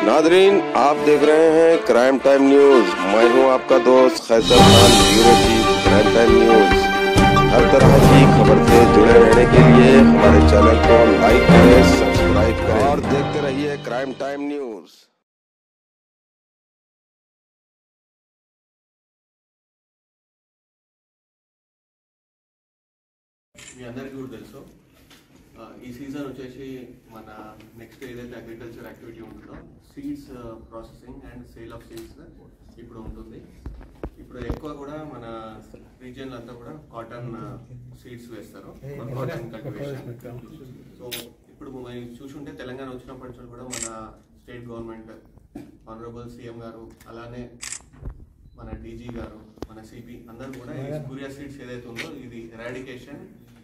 Nadreen आप देख रहे हैं क्राइम टाइम न्यूज मैं हूं आपका दोस्त Qaiser Khan bureau chief crime time news हर तरह की खबर से जुड़े रहने के लिए हमारे चैनल को लाइक करें सब्सक्राइब करें और देखते रहिए क्राइम टाइम न्यूज మీ అందరికీ కూడా తెలుసు ఆ, ఈ సీజన్ వచ్చేసి మన నెక్స్ట్ ఏదైతే అగ్రికల్చర్ యాక్టివిటీ ఉంటుందో seeds processing and sale of seeds ఇప్పుడు ఉంటుంది ఇప్పుడు ఎక్కువ కూడా మన రీజియన్ అంతా కూడా కాటన్ సీడ్స్ వేస్తారు కాటన్ కల్టివేషన్ సో ఇప్పుడు మనం చూసుంటే తెలంగాణ వచ్చినప్పటి నుంచి కూడా మన స్టేట్ గవర్నమెంట్ ఆనరబుల్ సీఎం గారు అలానే మన డీజీ గారు మన సిపి అందరూ కూడా ఈ స్కూరియా సీడ్స్ ఏదైతే ఉందో ఇది ఎరాడికేషన్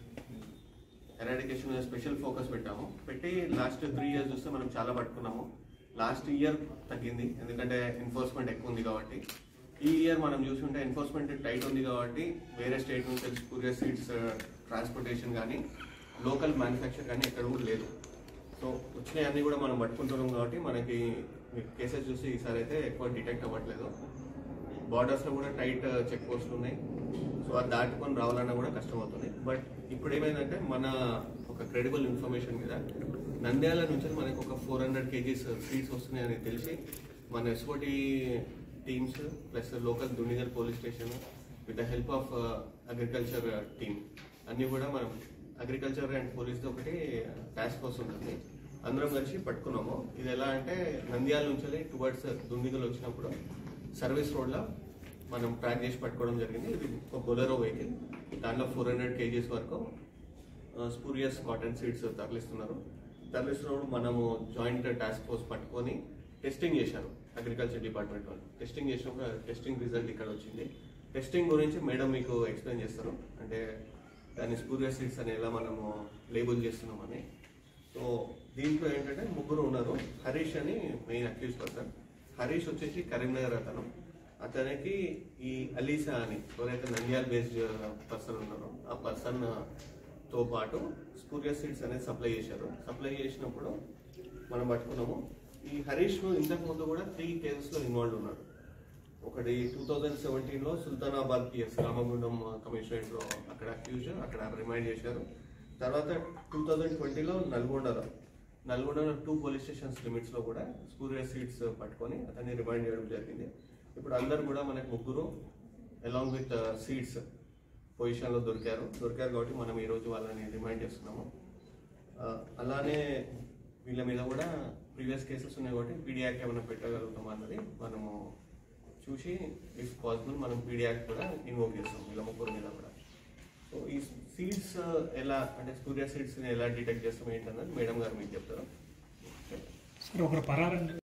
ఎరాడికేషన్ మీద స్పెషల్ ఫోకస్ పెట్టాము పెట్టి లాస్ట్ త్రీ ఇయర్స్ చూస్తే మనం చాలా పట్టుకున్నాము లాస్ట్ ఇయర్ తగ్గింది ఎందుకంటే ఎన్ఫోర్స్మెంట్ ఎక్కువ ఉంది కాబట్టి ఈ ఇయర్ మనం చూసుకుంటే ఎన్ఫోర్స్మెంట్ టైట్ ఉంది కాబట్టి వేరే స్టేట్ నుంచి వచ్చి కూరియర్ సీడ్స్ ట్రాన్స్పోర్టేషన్ కానీ లోకల్ మ్యానుఫ్యాక్చర్ కానీ ఎక్కడ కూడా లేదు సో వచ్చినాయి అన్ని కూడా మనం పట్టుకుంటున్నాం కాబట్టి మనకి కేసెస్ చూసి ఈసారి అయితే ఎక్కువ డిటెక్ట్ అవ్వట్లేదు బార్డర్స్ లో కూడా టైట్ చెక్ పోస్ట్లు ఉన్నాయి సో అది దాటుకొని రావాలన్నా కూడా కష్టం అవుతుంది బట్ ఇప్పుడు ఏమైందంటే మన ఒక క్రెడిబుల్ ఇన్ఫర్మేషన్ మీద నంద్యాల నుంచి మనకి ఒక ఫోర్ హండ్రెడ్ కేజీస్ సీడ్స్ వస్తున్నాయని తెలిసి మన SOT teams plus local Dundigal police station with the help of agriculture team అన్ని కూడా మనం అగ్రికల్చర్ అండ్ పోలీస్ ఒకటి టాస్క్ ఫోర్స్ ఉంటుంది అందరం కలిసి పట్టుకున్నాము ఇది ఎలా అంటే నంద్యాల నుంచి టువర్డ్స్ దుండిగల్ వచ్చినప్పుడు సర్వీస్ రోడ్లో మనం ట్రాక్ చేసి పట్టుకోవడం జరిగింది ఇది ఒక బొలెరో వెహికల్ దాంట్లో ఫోర్ హండ్రెడ్ కేజీస్ వరకు స్పూరియస్ కాటన్ సీడ్స్ తరలిస్తున్నారు తరలిస్తున్నప్పుడు మనము జాయింట్ టాస్క్ ఫోర్స్ పట్టుకొని టెస్టింగ్ చేశారు అగ్రికల్చర్ డిపార్ట్మెంట్ వాళ్ళు టెస్టింగ్ చేసినప్పుడు టెస్టింగ్ రిజల్ట్ ఇక్కడ వచ్చింది టెస్టింగ్ గురించి మేడం మీకు ఎక్స్ప్లెయిన్ చేస్తారు అంటే దాన్ని స్పూరియస్ సీడ్స్ అని ఎలా మనము లేబుల్ చేస్తున్నామని సో దీంట్లో ఏంటంటే ముగ్గురు ఉన్నారు హరీష్ అని మెయిన్ అక్యూజ్ పర్సన్ హరీష్ వచ్చేసి కరీంనగర్ అతను అతనికి ఈ అలీసా అని ఎవరైతే నంద్యాల బేస్డ్ పర్సన్ ఉన్నారో ఆ పర్సన్ తో పాటు స్పూరియస్ సీడ్స్ అనేది సప్లై చేశారు సప్లై చేసినప్పుడు మనం పట్టుకున్నాము ఈ హరీష్ ఇంతకు ముందు కూడా త్రీ కేసెస్ లో ఇన్వాల్వ్ ఉన్నాడు ఒకటి టూ థౌజండ్ సెవెంటీన్ లో సుల్తానాబాద్ పిఎస్ రామగుండం కమిషనరేట్ లో అక్కడ అక్యూజ్ అక్కడ రిమైండ్ చేశారు తర్వాత టూ థౌజండ్ ట్వంటీలో నల్గొండలో నల్గొండలో టూ పోలీస్ స్టేషన్స్ లిమిట్స్ లో కూడా స్పూరియస్ సీట్స్ పట్టుకొని అతన్ని రిమైండ్ చేయడం జరిగింది ఇప్పుడు అందరు కూడా మనకు ముగ్గురు అలాంగ్ విత్ సీట్స్ పొజిషన్ లో దొరికారు దొరికారు కాబట్టి మనం ఈ రోజు వాళ్ళని రిమైండ్ చేస్తున్నాము ఆ, అలానే వీళ్ళ మీద కూడా ప్రీవియస్ కేసెస్ ఉన్నాయి కాబట్టి పీడియాక్ ఏమైనా పెట్టగలుగుతాం అన్నది మనము చూసి ఇఫ్ పాసిబుల్ మనం పీడియాక్ కూడా ఇన్వోక్ చేస్తాం వీళ్ళ ముగ్గురు మీద కూడా సో ఈ సీడ్స్ ఎలా అంటే సూర్య సీడ్స్ ఎలా డిటెక్ట్ చేస్తాం ఏంటన్నది మేడం గారు మీకు చెప్తారు సార్ ఒకరు పరారండి